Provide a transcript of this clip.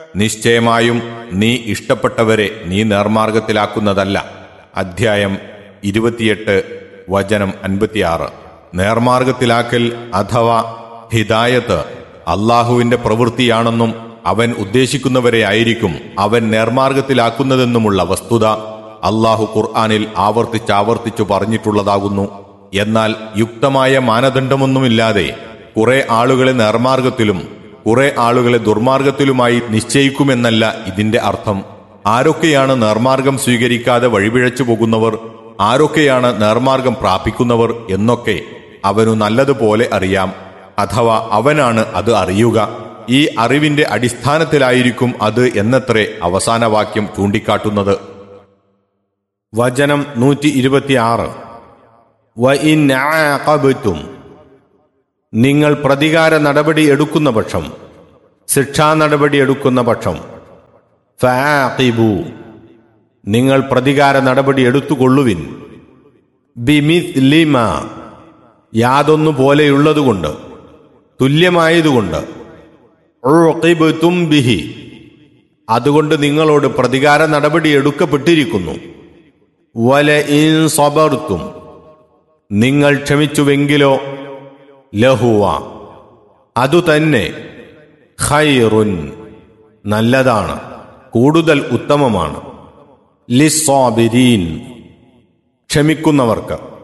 നിശ്ചയമായും നീ ഇഷ്ടപ്പെട്ടവരെ നീ നേർമാർഗത്തിലാക്കുന്നതല്ല അധ്യായം ഇരുപത്തിയെട്ട് വചനം അൻപത്തിയാറ് നേർമാർഗത്തിലാക്കൽ അഥവാ ഹിദായത്ത് അള്ളാഹുവിന്റെ പ്രവൃത്തിയാണെന്നും അവൻ ഉദ്ദേശിക്കുന്നവരെ ആയിരിക്കും അവൻ നേർമാർഗത്തിലാക്കുന്നതെന്നുമുള്ള വസ്തുത അള്ളാഹു ഖുർആാനിൽ ആവർത്തിച്ചാവർത്തിച്ചു പറഞ്ഞിട്ടുള്ളതാകുന്നു എന്നാൽ യുക്തമായ മാനദണ്ഡമൊന്നുമില്ലാതെ കുറെ ആളുകളെ നേർമാർഗത്തിലും കുറെ ആളുകളെ ദുർമാർഗത്തിലുമായി നിശ്ചയിക്കുമെന്നല്ല ഇതിന്റെ അർത്ഥം ആരൊക്കെയാണ് നേർമാർഗം സ്വീകരിക്കാതെ വഴിപിഴച്ചു പോകുന്നവർ ആരൊക്കെയാണ് നേർമാർഗം പ്രാപിക്കുന്നവർ എന്നൊക്കെ അവനു നല്ലതുപോലെ അറിയാം അഥവാ അവനാണ് അത് അറിയുക ഈ അറിവിന്റെ അടിസ്ഥാനത്തിലായിരിക്കും അത് എന്നത്രേ അവസാന വാക്യം ചൂണ്ടിക്കാട്ടുന്നത് വചനം നൂറ്റി ഇരുപത്തിയാറ് നിങ്ങൾ പ്രതികാര നടപടി എടുക്കുന്ന പക്ഷം ശിക്ഷാ നടപടി എടുക്കുന്ന പക്ഷം ഫാഖിബു നിങ്ങൾ പ്രതികാര നടപടി എടുത്തുകൊള്ളുവിൻ ബിമിസ്ലിമ യാതൊന്നു പോലെയുള്ളതുകൊണ്ട് തുല്യമായതുകൊണ്ട് ഉഖിബ്തും ബിഹി അതുകൊണ്ട് നിങ്ങളോട് പ്രതികാര നടപടി എടുക്കപ്പെട്ടിരിക്കുന്നു വല ഇൻ സബർത്തും നിങ്ങൾ ക്ഷമിച്ചുവെങ്കിലോ ലഹുവ അതുതന്നെ ഖൈറുൻ നല്ലതാണ് കൂടുതൽ ഉത്തമമാണ് ലിസ്വാബിരീൻ ക്ഷമിക്കുന്നവർക്ക്